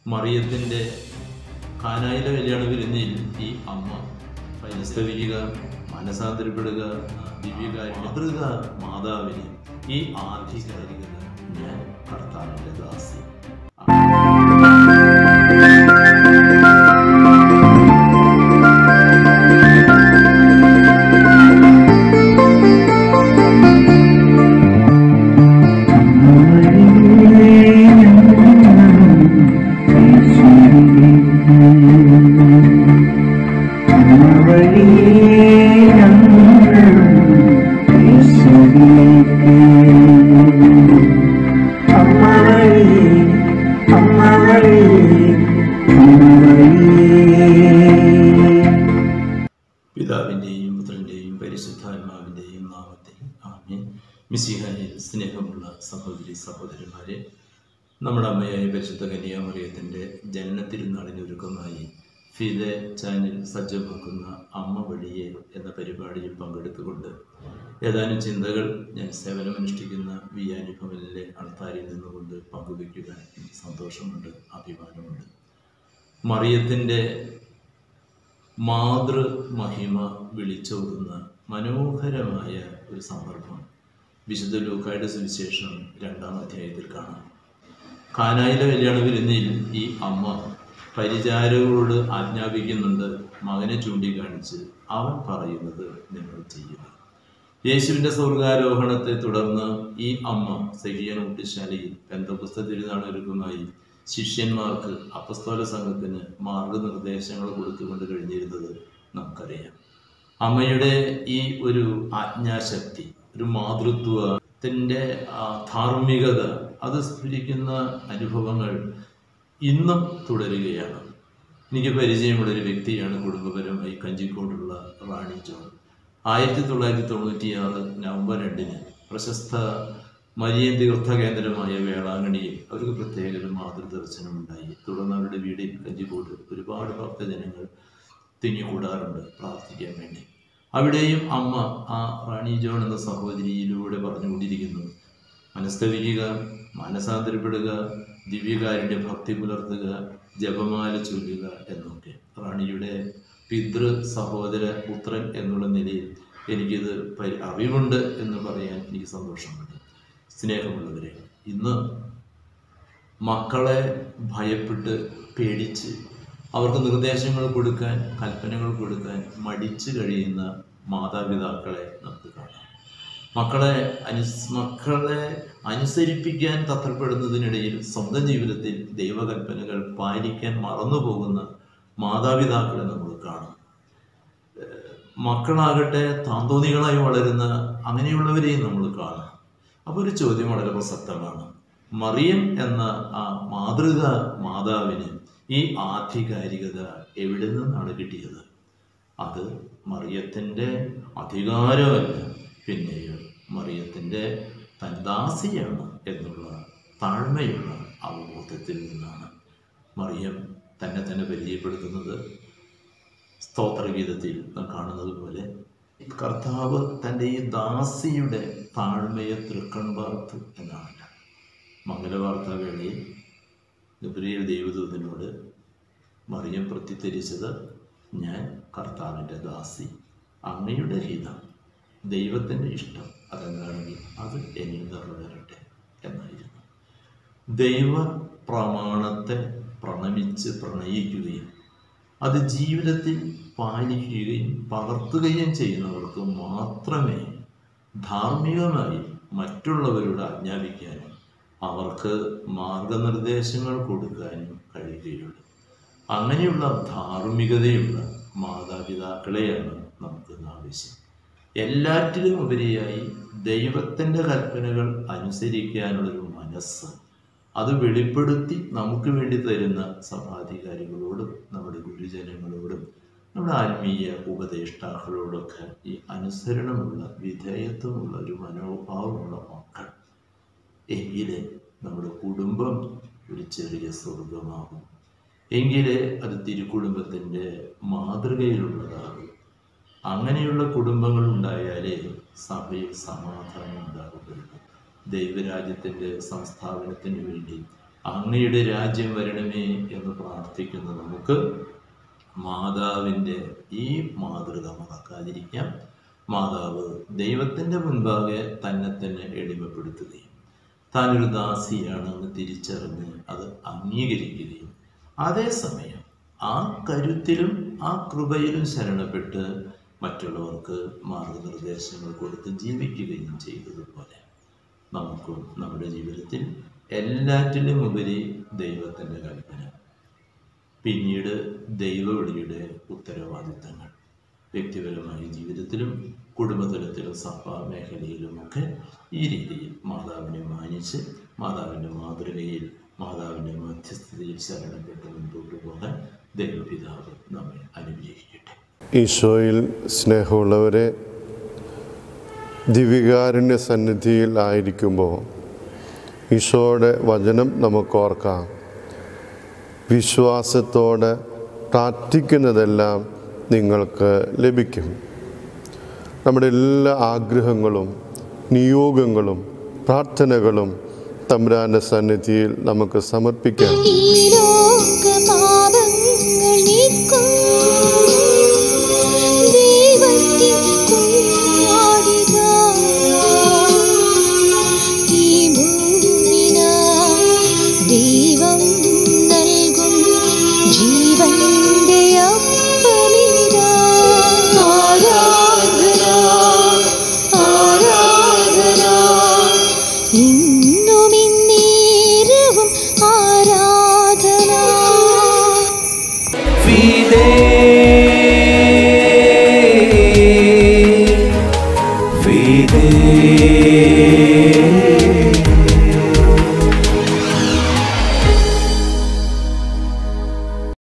മറിയത്തിൻ്റെ കാനായിലെ കല്യാണ വിരുന്നിൽ ഈ അമ്മ പരിസ്ഥവിക്കുക മനസാന്തരപ്പെടുക ദിവ്യകാരി മാതൃക മാതാവിന് ഈ ആധികാരികത ഞാൻ കർത്താവിൻ്റെ ദാസി പിതാവിൻ്റെയും പുത്രൻ്റെയും പരിശുദ്ധാത്മാവിൻ്റെയും നാമത്തിൽ ആമേൻ മിസിഹാനിൽ സ്നേഹമുള്ള സഹോദരി സഹോദരന്മാരെ നമ്മുടെ അമ്മയായ പരിശുദ്ധ കന്യാമറിയത്തിൻ്റെ ജനന തിരുനാളിന് ഒരുക്കമായി ഫിദെ ചാനൽ സജ്ജമാക്കുന്ന അമ്മ വഴിയെ എന്ന പരിപാടിയിൽ പങ്കെടുത്തുകൊണ്ട് ഏതാനും ചിന്തകൾ ഞാൻ സേവനമനുഷ്ഠിക്കുന്ന വിയാനി ഭവനിലെ അൾത്താരിൽ നിന്നുകൊണ്ട് പങ്കുവയ്ക്കുവാൻ എനിക്ക് സന്തോഷമുണ്ട് അഭിമാനമുണ്ട് മറിയത്തിൻ്റെ മാതൃ മഹിമ വിളിച്ചോതുന്ന മനോഹരമായ ഒരു സന്ദർഭം വിശുദ്ധ ലൂക്കായുടെ സുവിശേഷം രണ്ടാം അധ്യായത്തിൽ കാണാം കാനായിലെ കല്യാണ വിരുന്നിൽ ഈ അമ്മ പരിചാരകരോട് ആജ്ഞാപിക്കുന്നുണ്ട് മകനെ ചൂണ്ടിക്കാണിച്ച് അവൻ പറയുന്നത് നിങ്ങൾ ചെയ്യുക യേശുവിൻ്റെ സ്വർഗാരോഹണത്തെ തുടർന്ന് ഈ അമ്മ സഹിയൻ ഊട്ടിശാലയിൽ പെന്തപുസ്ത തിരുനാൾ ഒരുക്കമായി ശിഷ്യന്മാർക്ക് അപ്പസ്തോല സംഘത്തിന് മാർഗനിർദ്ദേശങ്ങൾ കൊടുത്തുകൊണ്ട് കഴിഞ്ഞിരുന്നത് നമുക്കറിയാം അമ്മയുടെ ഈ ഒരു ആജ്ഞാശക്തി ഒരു മാതൃത്വത്തിൻ്റെ ആ ധാർമ്മികത അത് സ്ഫുരിക്കുന്ന അനുഭവങ്ങൾ ഇന്നും തുടരുകയാണ് എനിക്ക് പരിചയമുള്ളൊരു വ്യക്തിയാണ് കുടുംബപരമായി കഞ്ചിക്കോടുള്ള റാണി ജോൺ ആയിരത്തി തൊള്ളായിരത്തി തൊണ്ണൂറ്റിയാറ് നവംബർ രണ്ടിന് പ്രശസ്ത മരിയൻ തീർത്ഥ കേന്ദ്രമായ വേളാങ്കണ്ണിയിൽ അവർക്ക് പ്രത്യേക ഒരു മാതൃദർശനം ഉണ്ടായി തുടർന്ന് അവരുടെ വീടിൽ കഞ്ചിക്കോട് ഒരുപാട് ഭക്തജനങ്ങൾ തിങ്ങിക്കൂടാറുണ്ട് പ്രാർത്ഥിക്കാൻ വേണ്ടി അവിടെയും അമ്മ ആ റാണി ജോൺ എന്ന സഹോദരിയിലൂടെ പറഞ്ഞുകൊണ്ടിരിക്കുന്നു മനസ്തവിക്കുക മാനസാന്തരപ്പെടുക ദിവ്യകാരുടെ ഭക്തി പുലർത്തുക ജപമാല ചൊല്ലുക എന്നൊക്കെ റാണിയുടെ പിതൃ സഹോദര പുത്രൻ എന്നുള്ള നിലയിൽ എനിക്കിത് പരി അറിവുണ്ട് എന്ന് പറയാൻ എനിക്ക് സന്തോഷമുണ്ട് സ്നേഹമുള്ളവരെ ഇന്ന് മക്കളെ ഭയപ്പെട്ട് പേടിച്ച് അവർക്ക് നിർദ്ദേശങ്ങൾ കൊടുക്കാൻ കൽപ്പനകൾ കൊടുക്കാൻ മടിച്ചു കഴിയുന്ന മാതാപിതാക്കളെ നമുക്ക് കാണാം മക്കളെ അനുസ് മക്കളെ അനുസരിപ്പിക്കാൻ തത്രപ്പെടുന്നതിനിടയിൽ സ്വന്തം ജീവിതത്തിൽ ദൈവകൽപ്പനകൾ പാലിക്കാൻ മറന്നുപോകുന്ന മാതാപിതാക്കളെ നമ്മൾ കാണും മക്കളാകട്ടെ താന്തോന്നികളായി വളരുന്ന അങ്ങനെയുള്ളവരെയും നമ്മൾ കാണാം അപ്പോൾ ഒരു ചോദ്യം വളരെ പ്രസക്തമാണ് മറിയം എന്ന ആ മാതൃക മാതാവിന് ഈ ആധികാരികത എവിടെ നിന്നാണ് കിട്ടിയത് അത് മറിയത്തിൻ്റെ അധികാരമല്ല പിന്നെയോ മറിയത്തിൻ്റെ തൻദാസിയാണ് എന്നുള്ള താഴ്മയുള്ള അവബോധത്തിൽ നിന്നാണ് മറിയം തന്നെ തന്നെ പരിചയപ്പെടുത്തുന്നത് സ്തോത്രഗീതത്തിൽ നാം കാണുന്നത് പോലെ കർത്താവ് തൻ്റെ ഈ ദാസിയുടെ താഴ്മയെ തൃക്കൺ പാർത്തു എന്നാണ് മംഗലവാർത്താ വേളയിൽ ഗബ്രിയേൽ ദൈവദൂതനോട് മറിയം പ്രത്യത്തിരിച്ചത് ഞാൻ കർത്താവിൻ്റെ ദാസി അങ്ങയുടെ ഹിതം ദൈവത്തിൻ്റെ ഇഷ്ടം അതെന്താണെങ്കിൽ അത് എന്നിൽ നിറവേറട്ടെ എന്നായിരുന്നു ദൈവ പ്രമാണത്തെ പ്രണമിച്ച് പ്രണയിക്കുകയും അത് ജീവിതത്തിൽ പാലിക്കുകയും പകർത്തുകയും ചെയ്യുന്നവർക്ക് മാത്രമേ ധാർമ്മികമായി മറ്റുള്ളവരോട് ആജ്ഞാപിക്കാനും അവർക്ക് മാർഗനിർദ്ദേശങ്ങൾ കൊടുക്കാനും കഴിയുകയുള്ളൂ അങ്ങനെയുള്ള ധാർമ്മികതയുള്ള മാതാപിതാക്കളെയാണ് നമുക്ക് ആവശ്യം എല്ലാറ്റിലും ഉപരിയായി ദൈവത്തിൻ്റെ കൽപ്പനകൾ അനുസരിക്കാനുള്ളൊരു മനസ്സ് അത് വെളിപ്പെടുത്തി നമുക്ക് വേണ്ടി തരുന്ന സഭാധികാരികളോടും നമ്മുടെ ഗുരുജനങ്ങളോടും നമ്മുടെ ആത്മീയ ഉപദേഷ്ടാക്കളോടൊക്കെ ഈ അനുസരണമുള്ള വിധേയത്വമുള്ള ഒരു മനോഭാവമുള്ള മക്കൾ എങ്കിലേ നമ്മുടെ കുടുംബം ഒരു ചെറിയ സ്വർഗമാകും എങ്കിലേ അത് തിരുക്കുടുംബത്തിൻ്റെ മാതൃകയിലുള്ളതാകും അങ്ങനെയുള്ള കുടുംബങ്ങൾ ഉണ്ടായാലേ സഭയിൽ സമാധാനം ഉണ്ടാകുകയുള്ളൂ ദൈവരാജ്യത്തിൻ്റെ സംസ്ഥാപനത്തിന് വേണ്ടി അങ്ങയുടെ രാജ്യം വരണമേ എന്ന് പ്രാർത്ഥിക്കുന്ന നമുക്ക് മാതാവിൻ്റെ ഈ മാതൃക മറക്കാതിരിക്കാം മാതാവ് ദൈവത്തിൻ്റെ മുൻപാകെ തന്നെ തന്നെ എളിമപ്പെടുത്തുകയും താനൊരു ദാസിയാണെന്ന് തിരിച്ചറിഞ്ഞ് അത് അംഗീകരിക്കുകയും അതേസമയം ആ കരുത്തിലും ആ കൃപയിലും ശരണപ്പെട്ട് മറ്റുള്ളവർക്ക് മാർഗനിർദ്ദേശങ്ങൾ കൊടുത്ത് ജീവിക്കുകയും ചെയ്തതുപോലെ നമുക്കും നമ്മുടെ ജീവിതത്തിൽ എല്ലാറ്റിലും ഉപരി ദൈവത്തിൻ്റെ കൽപ്പന പിന്നീട് ദൈവവിളിയുടെ ഉത്തരവാദിത്തങ്ങൾ വ്യക്തിപരമായ ജീവിതത്തിലും കുടുംബതലത്തിലും സഭ മേഖലയിലുമൊക്കെ ഈ രീതിയിൽ മാതാവിനെ മാനിച്ച് മാതാവിൻ്റെ മാതൃകയിൽ മാതാവിൻ്റെ മധ്യസ്ഥതയിൽ ശരണപ്പെട്ട് മുൻപോട്ട് പോകാൻ ദൈവപിതാവ് നമ്മെ അനുഗ്രഹിക്കട്ടെ ഈശോയിൽ സ്നേഹമുള്ളവരെ ദിവികാരുണ്യ സന്നിധിയിൽ ആയിരിക്കുമ്പോൾ ഈശോയുടെ വചനം നമുക്ക് ഓർക്കാം വിശ്വാസത്തോടെ പ്രാർത്ഥിക്കുന്നതെല്ലാം നിങ്ങൾക്ക് ലഭിക്കും നമ്മുടെ എല്ലാ ആഗ്രഹങ്ങളും നിയോഗങ്ങളും പ്രാർത്ഥനകളും തമ്പുരാൻ്റെ സന്നിധിയിൽ നമുക്ക് സമർപ്പിക്കാം ഈ ലോക